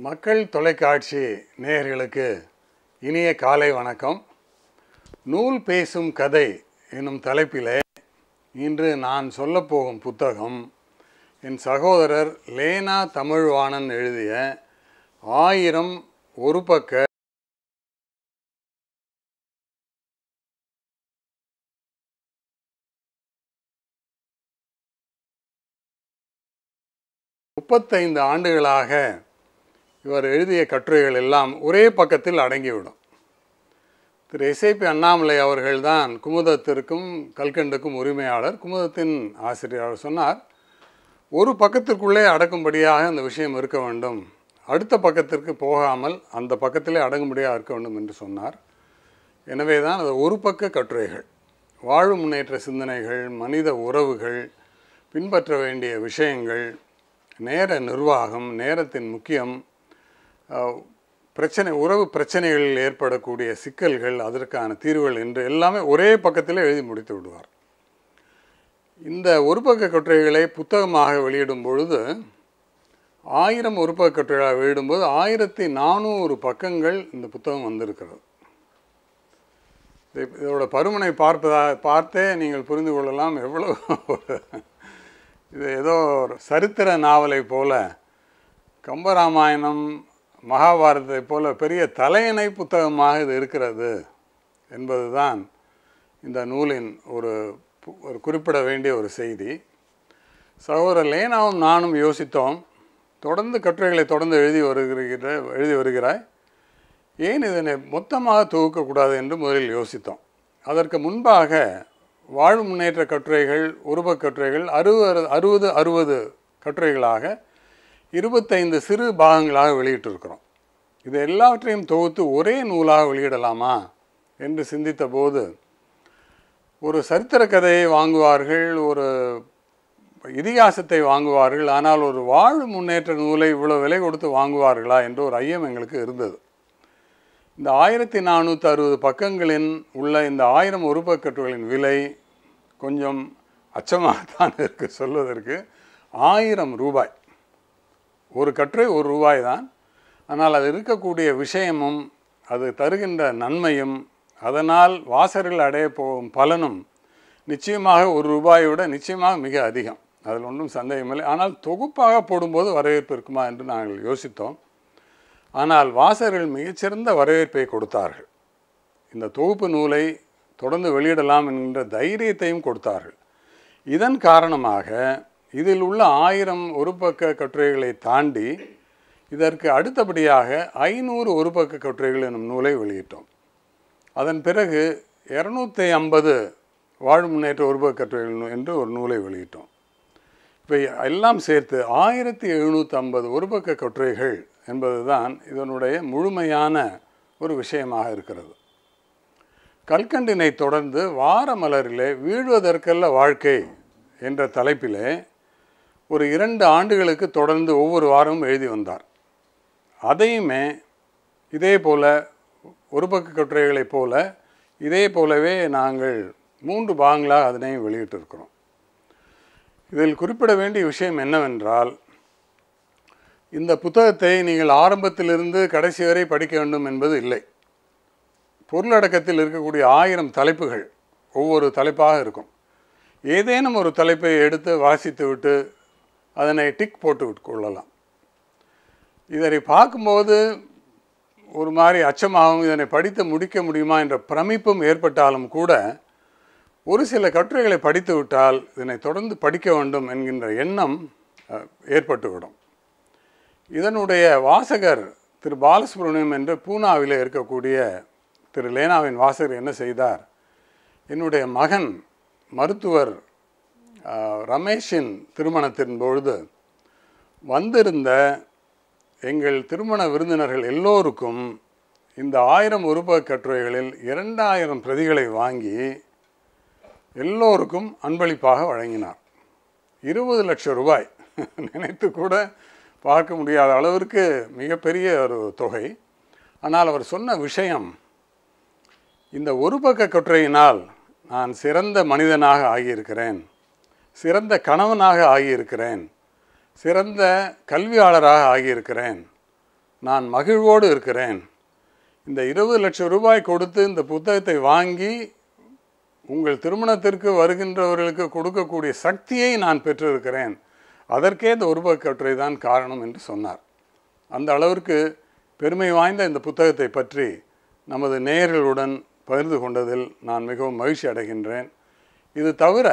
மக்கள் தொலைக்காட்சி நேயர்களுக்கு இனிய காலை வணக்கம் நூல் பேசும் கதை என்னும் தலைப்பிலே இன்று நான் சொல்லப்போகும் புத்தகம் என் சகோதரர் லேனா தமிழ்வாணன் எழுதிய ஆயிரம் ஒரு பக்க முப்பத்தைந்து ஆண்டுகளாக இவர் எழுதிய கட்டுரைகள் எல்லாம் ஒரே பக்கத்தில் அடங்கிவிடும் திரு எஸ்ஐபி அண்ணாமலை அவர்கள்தான் குமுதத்திற்கும் கல்கண்டுக்கும் உரிமையாளர் குமுதத்தின் ஆசிரியர் அவர் சொன்னார் ஒரு பக்கத்திற்குள்ளே அடக்கும்படியாக அந்த விஷயம் இருக்க வேண்டும் அடுத்த பக்கத்திற்கு போகாமல் அந்த பக்கத்திலே அடங்கும்படியாக இருக்க வேண்டும் என்று சொன்னார் எனவே தான் அது ஒரு பக்க கட்டுரைகள் வாழ்வு முன்னேற்ற சிந்தனைகள் மனித உறவுகள் பின்பற்ற வேண்டிய விஷயங்கள் நேர நிர்வாகம் நேரத்தின் முக்கியம் அஹ், பிரச்சனை உறவு பிரச்சனைகளில் ஏற்படக்கூடிய சிக்கல்கள் அதற்கான தீர்வுகள் என்று எல்லாமே ஒரே பக்கத்தில் எழுதி முடித்து விடுவார் இந்த ஒரு பக்க கட்டுரைகளை புத்தகமாக வெளியிடும் பொழுது ஆயிரம் ஒரு பக்க கட்டுரைகளாக வெளியிடும்போது ஆயிரத்தி நானூறு பக்கங்கள் இந்த புத்தகம் வந்திருக்கிறது இது- இதோட பருமனை பார்ப்பதா பார்த்தே நீங்கள் புரிந்து கொள்ளலாம் எவ்வளவு இது ஏதோ ஒரு சரித்திர நாவலை போல கம்பராமாயணம் மகாபாரதத்தை போல பெரிய தலையணை புத்தகமாக இது இருக்கிறது என்பதுதான் இந்த நூலின் ஒரு பு- ஒரு குறிப்பிட வேண்டிய ஒரு செய்தி சகோதரர் லேனாவும் நானும் யோசித்தோம் தொடர்ந்து கட்டுரைகளை தொடர்ந்து எழுதி வருகிற எழுதி வருகிறாய் ஏன் இதனை மொத்தமாக தொகுக்கக்கூடாது என்று முதலில் யோசித்தோம் அதற்கு முன்பாக வாழ்வு முன்னேற்ற கட்டுரைகள் உருவக் கட்டுரைகள் அறுபது அறுபது அறுபது கட்டுரைகளாக இருபத்தைந்து சிறு பாகங்களாக வெளியிட்டிருக்கிறோம் இது எல்லாவற்றையும் தொகுத்து ஒரே நூலாக வெளியிடலாமா என்று சிந்தித்த போது ஒரு சரித்திர கதையை வாங்குவார்கள் ஒரு இதிகாசத்தை வாங்குவார்கள் ஆனால் ஒரு வாழ்வு முன்னேற்ற நூலை இவ்வளோ விலை கொடுத்து வாங்குவார்களா என்று ஒரு ஐயம் எங்களுக்கு இருந்தது இந்த ஆயிரத்தி நானூற்றி அறுபது பக்கங்களின் உள்ள இந்த ஆயிரம் உருப்பக்கட்டுகளின் விலை கொஞ்சம் அச்சமாகத்தான் இருக்கு சொல்வதற்கு ஆயிரம் ரூபாய் ஒரு கட்டுரை ஒரு ரூபாய் தான் ஆனால் அது இருக்கக்கூடிய விஷயமும் அது தருகின்ற நன்மையும் அதனால் வாசகர்கள் அடைய போகும் பலனும் நிச்சயமாக ஒரு ரூபாயை விட நிச்சயமாக மிக அதிகம் அதில் ஒன்றும் சந்தேகமில்லை ஆனால் தொகுப்பாக போடும்போது வரவேற்பு இருக்குமா என்று நாங்கள் யோசித்தோம் ஆனால் வாசகர்கள் மிகச்சிறந்த வரவேற்பை கொடுத்தார்கள் இந்த தொகுப்பு நூலை தொடர்ந்து வெளியிடலாம் என்கின்ற தைரியத்தையும் கொடுத்தார்கள் இதன் காரணமாக இதில் உள்ள ஆயிரம் ஒரு பக்க கட்டுரைகளை தாண்டி இதற்கு அடுத்தபடியாக ஐநூறு ஒரு பக்க கட்டுரைகள் எனும் நூலை வெளியிட்டோம் அதன் பிறகு இரநூத்தி ஐம்பது வாழ் முன்னேற்ற ஒரு பக்க கட்டுரைகள் நூ- என்று ஒரு நூலை வெளியிட்டோம் இப்போ எல்லாம் சேர்த்து ஆயிரத்தி எழுநூற்றி ஐம்பது ஒரு பக்க கட்டுரைகள் என்பதுதான் இதனுடைய முழுமையான ஒரு விஷயமாக இருக்கிறது கல்கண்டினை தொடர்ந்து வார மலரிலே வீழ்வதற்கல்ல வாழ்க்கை என்ற தலைப்பிலே ஒரு இரண்டு ஆண்டுகளுக்கு தொடர்ந்து ஒவ்வொரு வாரமும் எழுதி வந்தார் அதையுமே இதே போல ஒரு பக்க கட்டுரைகளைப் போல இதே போலவே நாங்கள் மூன்று பாகங்களாக அதனையும் வெளியிட்டிருக்கிறோம் இதில் குறிப்பிட வேண்டிய விஷயம் என்னவென்றால் இந்த புத்தகத்தை நீங்கள் ஆரம்பத்திலிருந்து கடைசி வரை படிக்க வேண்டும் என்பது இல்லை பொருளடக்கத்தில் இருக்கக்கூடிய ஆயிரம் தலைப்புகள் ஒவ்வொரு தலைப்பாக இருக்கும் ஏதேனும் ஒரு தலைப்பை எடுத்து வாசித்து விட்டு அதனை டிக் போட்டு விட்டு கொள்ளலாம் இதனை பார்க்கும்போது ஒரு மாதிரி அச்சமாகவும் இதனை படித்து முடிக்க முடியுமா என்ற பிரமிப்பும் ஏற்பட்டாலும் கூட ஒரு சில கட்டுரைகளை படித்து விட்டால் இதனை தொடர்ந்து படிக்க வேண்டும் என்கின்ற எண்ணம் அஹ், ஏற்பட்டுவிடும் இதனுடைய வாசகர் திரு பாலசுப்ரமணியம் என்று பூனாவில் இருக்கக்கூடிய திரு லேனாவின் வாசகர் என்ன செய்தார் என்னுடைய மகன் மருத்துவர் ஆஹ், ரமேஷின் திருமணத்தின் பொழுது வந்திருந்த எங்கள் திருமண விருந்தினர்கள் எல்லோருக்கும் இந்த ஆயிரம் உருவ கட்டுரைகளில் இரண்டாயிரம் பிரதிகளை வாங்கி எல்லோருக்கும் அன்பளிப்பாக வழங்கினார் இருபது லட்சம் ரூபாய் நினைத்து கூட பார்க்க முடியாத அளவிற்கு மிகப்பெரிய ஒரு தொகை ஆனால் அவர் சொன்ன விஷயம் இந்த ஒரு பக்க கட்டுரையினால் நான் சிறந்த மனிதனாக ஆகியிருக்கிறேன் சிறந்த கணவனாக ஆகியிருக்கிறேன் சிறந்த கல்வியாளராக ஆகியிருக்கிறேன் நான் மகிழ்வோடு இருக்கிறேன் இந்த இருபது லட்சம் ரூபாய் கொடுத்து இந்த புத்தகத்தை வாங்கி உங்கள் திருமணத்திற்கு வருகின்றவர்களுக்கு கொடுக்கக்கூடிய சக்தியை நான் பெற்றிருக்கிறேன் அதற்கே இந்த ஒருபக்க கட்டுரை தான் காரணம் என்று சொன்னார் அந்த அளவிற்கு பெருமை வாய்ந்த இந்த புத்தகத்தை பற்றி நமது நேயர்களுடன் பகிர்ந்து கொண்டதில் நான் மிகவும் மகிழ்ச்சி அடைகின்றேன் இது தவிர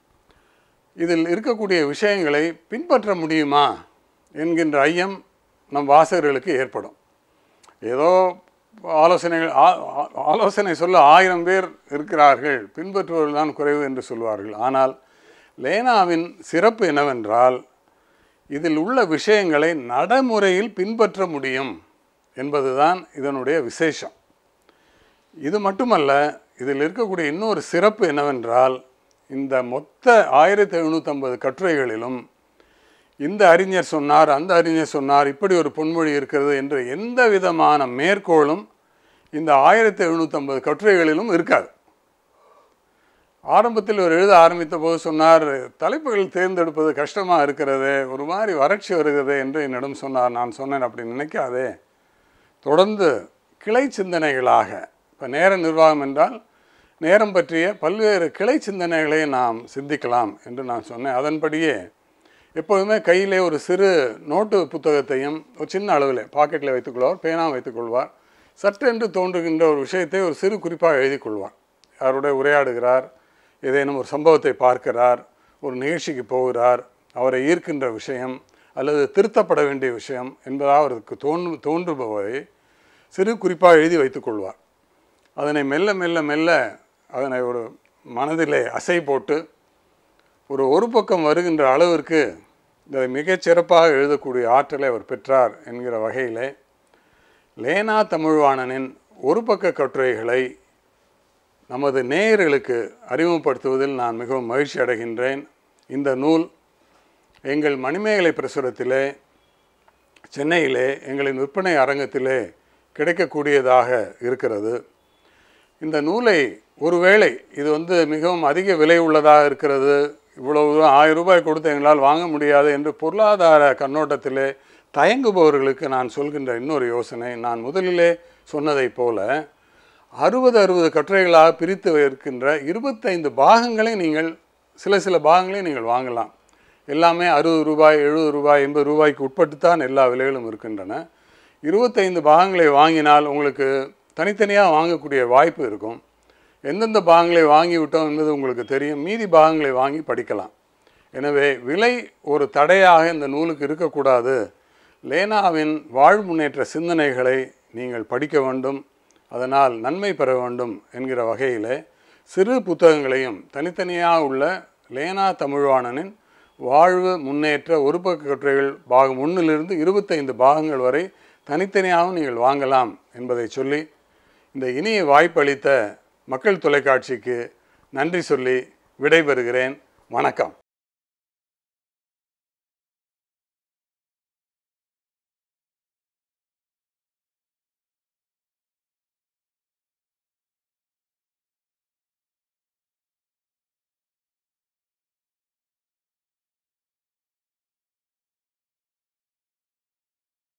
இதில் இருக்கக்கூடிய விஷயங்களை பின்பற்ற முடியுமா என்கின்ற ஐயம் நம் வாசகர்களுக்கு ஏற்படும் ஏதோ ஆலோசனைகள் ஆ- ஆ- ஆலோசனை சொல்ல ஆயிரம் பேர் இருக்கிறார்கள் பின்பற்றுவர்கள் தான் குறைவு என்று சொல்வார்கள் ஆனால் லேனாவின் சிறப்பு என்னவென்றால் இதில் உள்ள விஷயங்களை நடைமுறையில் பின்பற்ற முடியும் என்பதுதான் இதனுடைய விசேஷம் இது மட்டுமல்ல இதில் இருக்கக்கூடிய இன்னொரு சிறப்பு என்னவென்றால் இந்த மொத்த ஆயிரத்தி எழுநூற்றம்பது கட்டுரைகளிலும் இந்த அறிஞர் சொன்னார் அந்த அறிஞர் சொன்னார் இப்படி ஒரு பொன்மொழி இருக்கிறது என்று எந்த விதமான மேற்கோளும் இந்த ஆயிரத்தி எழுநூற்றம்பது கட்டுரைகளிலும் இருக்காது ஆரம்பத்தில் அவர் எழுத ஆரம்பித்த போது சொன்னார் தலைப்புகள் தேர்ந்தெடுப்பது கஷ்டமாக இருக்கிறது ஒரு மாதிரி வறட்சி வருகிறது என்று என்னிடம் சொன்னார் நான் சொன்னேன் அப்படி நினைக்காதே தொடர்ந்து கிளை சிந்தனைகளாக இப்போ நேர நிர்வாகம் என்றால் நேரம் பற்றிய பல்வேறு கிளை சிந்தனைகளை நாம் சிந்திக்கலாம் என்று நான் சொன்னேன் அதன்படியே எப்போதுமே கையிலே ஒரு சிறு நோட்டு புத்தகத்தையும் ஒரு சின்ன அளவில் பாக்கெட்டில் வைத்துக்கொள்வார் பேனா வைத்துக்கொள்வார் சற்றென்று தோன்றுகின்ற ஒரு விஷயத்தை ஒரு சிறு குறிப்பாக எழுதி கொள்வார் யாருடைய உரையாடுகிறார் ஏதேனும் ஒரு சம்பவத்தை பார்க்கிறார் ஒரு நிகழ்ச்சிக்கு போகிறார் அவரை ஈர்க்கின்ற விஷயம் அல்லது திருத்தப்பட வேண்டிய விஷயம் என்பதாக அவருக்கு தோன்று தோன்றுபவரை சிறு குறிப்பாக எழுதி வைத்துக்கொள்வார் அதனை மெல்ல மெல்ல மெல்ல அதனை ஒரு மனதிலே அசை போட்டு ஒரு ஒரு பக்கம் வருகின்ற அளவிற்கு இதை மிகச் சிறப்பாக எழுதக்கூடிய ஆற்றலை அவர் பெற்றார் என்கிற வகையிலே லேனா தமிழ்வாணனின் ஒரு பக்க கட்டுரைகளை நமது நேயர்களுக்கு அறிமுகப்படுத்துவதில் நான் மிகவும் மகிழ்ச்சி அடைகின்றேன் இந்த நூல் எங்கள் மணிமேகலை பிரசுரத்திலே சென்னையிலே எங்களின் விற்பனை அரங்கத்திலே கிடைக்கக்கூடியதாக இருக்கிறது இந்த நூலை ஒருவேளை இது வந்து மிகவும் அதிக விலை உள்ளதாக இருக்கிறது இவ்வளவு தூரம் ஆயிரம் ரூபாய் கொடுத்து எங்களால் வாங்க முடியாது என்று பொருளாதார கண்ணோட்டத்திலே தயங்குபவர்களுக்கு நான் சொல்கின்ற இன்னொரு யோசனை நான் முதலிலே சொன்னதைப் போல அறுபது அறுபது கட்டுரைகளாக பிரித்து இருக்கின்ற இருபத்தைந்து பாகங்களை நீங்கள் சில சில பாகங்களை நீங்கள் வாங்கலாம் எல்லாமே அறுபது ரூபாய் எழுபது ரூபாய் எண்பது ரூபாய்க்கு உட்பட்டு தான் எல்லா விலைகளும் இருக்கின்றன இருபத்தைந்து பாகங்களை வாங்கினால் உங்களுக்கு தனித்தனியாக வாங்கக்கூடிய வாய்ப்பு இருக்கும் எந்தெந்த பாகங்களை வாங்கி விட்டோம் என்பது உங்களுக்கு தெரியும் மீதி பாகங்களை வாங்கி படிக்கலாம் எனவே விலை ஒரு தடையாக இந்த நூலுக்கு இருக்கக்கூடாது லேனாவின் வாழ் முன்னேற்ற சிந்தனைகளை நீங்கள் படிக்க வேண்டும் அதனால் நன்மை பெற வேண்டும் என்கிற வகையிலே சிறு புத்தகங்களையும் தனித்தனியாக உள்ள லேனா தமிழ்வாணனின் வாழ்வு முன்னேற்ற ஒரு பக்க கட்டுரைகள் பாகம் ஒன்றிலிருந்து இருபத்தைந்து பாகங்கள் வரை தனித்தனியாகவும் நீங்கள் வாங்கலாம் என்பதை சொல்லி இந்த இனிய வாய்ப்பளித்த மக்கள் தொலைக்காட்சிக்கு நன்றி சொல்லி விடைபெறுகிறேன் வணக்கம்